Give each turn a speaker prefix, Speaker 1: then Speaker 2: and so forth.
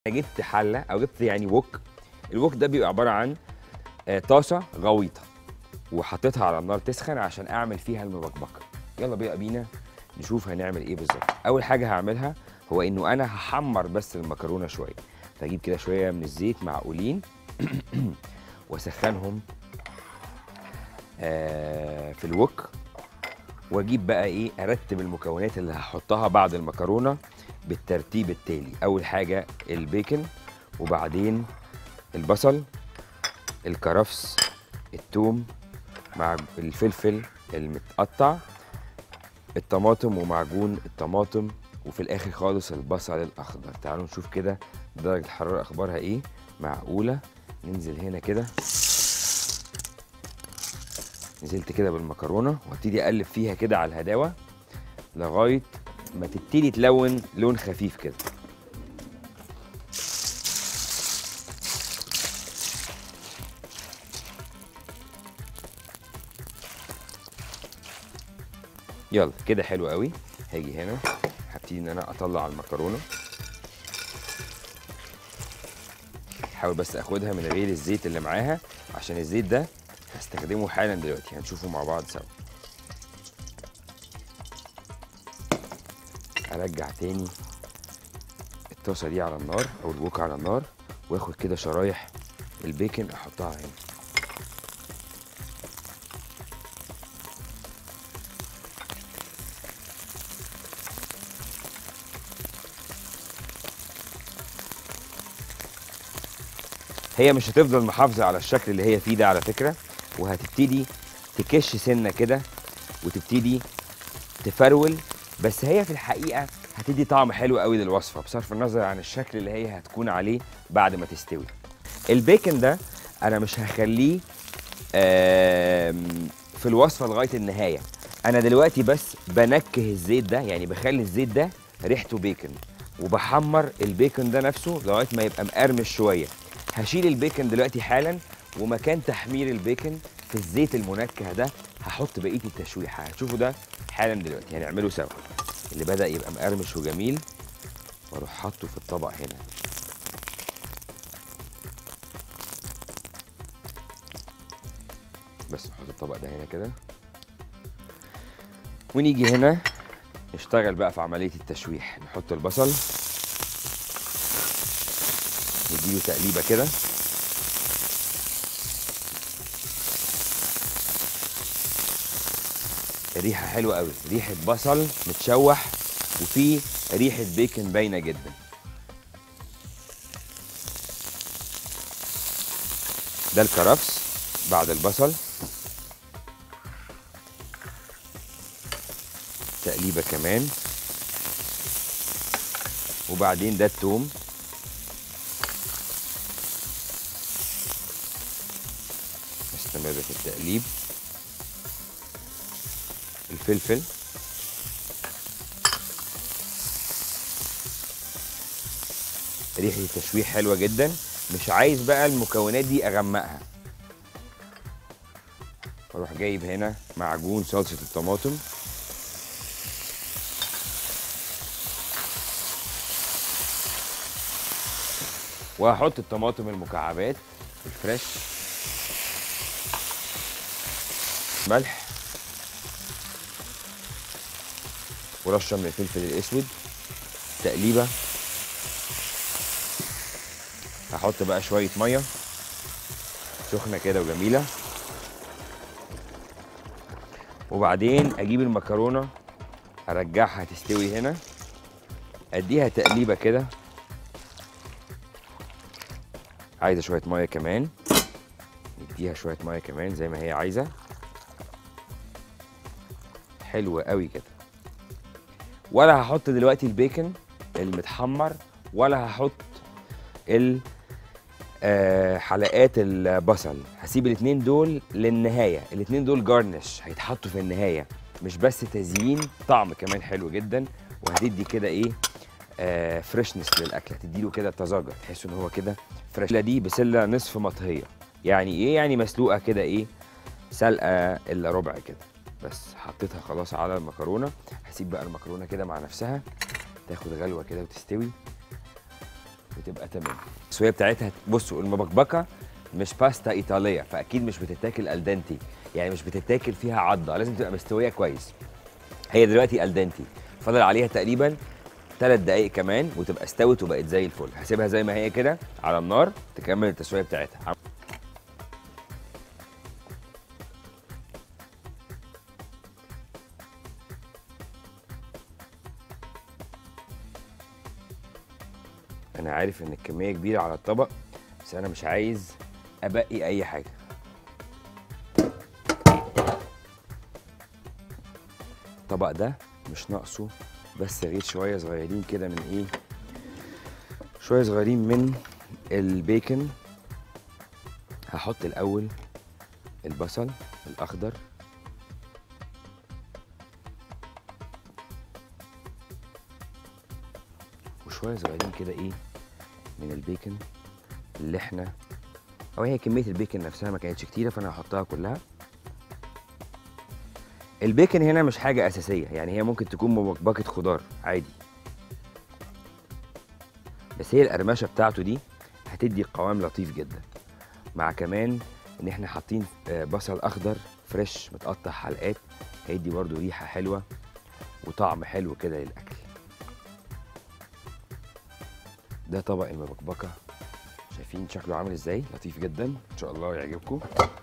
Speaker 1: انا جبت حله او جبت يعني وok الوok ده بيبقى عباره عن آه، طاسه غويطه وحطيتها على النار تسخن عشان اعمل فيها المبكبكه يلا بقى بينا نشوف هنعمل ايه بالظبط اول حاجه هعملها هو انه انا هحمر بس المكرونه شويه فاجيب كده شويه من الزيت معقولين واسخنهم آه، في الوك واجيب بقى ايه ارتب المكونات اللي هحطها بعد المكرونه بالترتيب التالي اول حاجه البيكن وبعدين البصل الكرفس الثوم مع الفلفل المتقطع الطماطم ومعجون الطماطم وفي الاخر خالص البصل الاخضر تعالوا نشوف كده درجه الحراره اخبارها ايه معقوله ننزل هنا كده نزلت كده بالمكرونه وابتدي اقلب فيها كده على الهداوه لغايه ما تبتدي تلون لون خفيف كده يلا كده حلو قوي هاجي هنا هبتدي ان انا اطلع المكرونه حاول بس اخدها من غير الزيت اللي معاها عشان الزيت ده هستخدمه حالا دلوقتي هنشوفه مع بعض سوا ارجع تاني الطاسه دي على النار او الوك على النار واخد كده شرايح البيكن احطها هنا هي مش هتفضل محافظه على الشكل اللي هي فيه ده على فكره وهتبتدي تكش سنه كده وتبتدي تفرول بس هي في الحقيقه هتدي طعم حلو قوي للوصفه بصرف النظر عن الشكل اللي هي هتكون عليه بعد ما تستوي البيكن ده انا مش هخليه آم، في الوصفه لغايه النهايه انا دلوقتي بس بنكه الزيت ده يعني بخلي الزيت ده ريحته بيكن وبحمر البيكن ده نفسه لغايه ما يبقى مقرمش شويه هشيل البيكن دلوقتي حالا ومكان تحمير البيكن في الزيت المنكه ده هحط بقيه التشويحه هتشوفوا ده حالا دلوقتي هنعمله سوا اللي بدا يبقى مقرمش وجميل واروح حاطه في الطبق هنا بس نحط الطبق ده هنا كده ونيجي هنا نشتغل بقى في عمليه التشويح نحط البصل نديله تقليبه كده ريحه حلوه قوي ريحه بصل متشوح وفي ريحه بيكن باينه جدا ده الكرفس بعد البصل تقليبه كمان وبعدين ده التوم نستمر في التقليب الفلفل ريحة التشويح حلوة جدا مش عايز بقى المكونات دي اغمقها اروح جايب هنا معجون صلصة الطماطم وهحط الطماطم المكعبات الفريش ملح ورشه من الفلفل الاسود تقليبه هحط بقى شويه ميه سخنه كده وجميله وبعدين اجيب المكرونه ارجعها تستوي هنا اديها تقليبه كده عايزه شويه ميه كمان نديها شويه ميه كمان زي ما هي عايزه حلوة قوي كده ولا هحط دلوقتي البيكن المتحمر ولا هحط ال آه، حلقات البصل هسيب الاتنين دول للنهاية الاتنين دول جارنش هيتحطوا في النهاية مش بس تزيين طعم كمان حلو جدا وهتدي كده ايه آه فريشنس للاكل هتديله كده طازجه تحس ان هو كده فريش دي بسله نصف مطهيه يعني ايه يعني مسلوقه كده ايه سلقه الا ربع كده بس حطيتها خلاص على المكرونه هسيب بقى المكرونه كده مع نفسها تاخد غلوه كده وتستوي وتبقى تمام التسويه بتاعتها بصوا المبكبكه مش باستا ايطاليه فاكيد مش بتتاكل الدنتي يعني مش بتتاكل فيها عضه لازم تبقى مستويه كويس هي دلوقتي الدنتي فاضل عليها تقريبا ثلاث دقايق كمان وتبقى استوت وبقت زي الفل هسيبها زي ما هي كده على النار تكمل التسويه بتاعتها انا عارف ان الكميه كبيره على الطبق بس انا مش عايز ابقي اي حاجه الطبق ده مش ناقصه بس غير شويه صغيرين كده من ايه شويه صغيرين من البيكن هحط الاول البصل الاخضر وشويه صغيرين كده ايه من البيكن اللي احنا او هي كميه البيكن نفسها ما كانتش كتيره فانا هحطها كلها البيكن هنا مش حاجه اساسيه يعني هي ممكن تكون مبكبكه خضار عادي بس هي القرمشه بتاعته دي هتدي قوام لطيف جدا مع كمان ان احنا حاطين آه، بصل اخضر فريش متقطع حلقات هيدي برضو ريحه حلوه وطعم حلو كده للاكل ده طبق المبكبكه شايفين شكله عامل ازاي لطيف جدا ان شاء الله يعجبكم